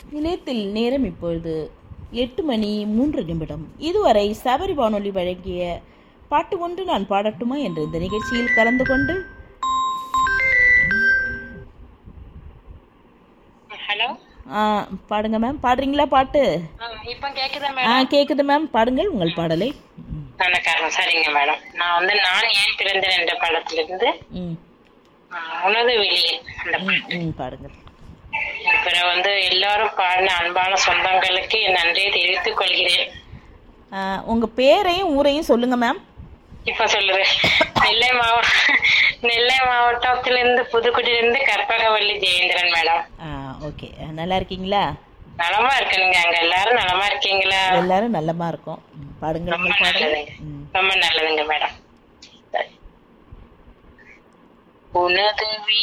நிலையத்தில் நேரம் இப்பொழுது எட்டு மணி மூன்று நிமிடம் இதுவரை சபரி வானொலி வழங்கிய பாட்டு ஒன்று நான் பாடட்டுமா என்ற இந்த நிகழ்ச்சியில் கலந்து கொண்டு ஹலோ ஆ, பாடுங்க மேம் பாடுறீங்களா பாட்டு இப்போ கேக்குதா ஆ மேடம் கேக்குது மேம் பாடுங்கள் உங்கள் பாடலை ம், வணக்கம் சரிங்க மேடம் நான் வந்து நான் ஏன் பிறந்தேன் என்ற படத்துல இருந்து ம் உனது வெளியே அந்த ம், ம் பாடுங்கள் அப்புறம் வந்து எல்லாரும் பாடின அன்பான சொந்தங்களுக்கு என் நன்றியை தெரிவித்துக் கொள்கிறேன் ஆ, உங்க பேரையும் ஊரையும் சொல்லுங்க மேம் இப்ப சொல்லுறேன் நெல்லை மாவட்டம் நெல்லை மாவட்டத்திலிருந்து புதுக்குடியிலிருந்து கற்பகவல்லி ஜெயேந்திரன் மேடம் ஆ ஓகே நல்லா இருக்கீங்களா நலமா இருக்கணுங்க அங்க எல்லாரும் நலமா இருக்கீங்களா எல்லாரும் நல்லமா இருக்கோம் ம், பாடுங்கள் ரொம்ப உங்கள் பாடலை நல்லதுங்க ம் ரொம்ப நல்லதுங்க மேடம் உனது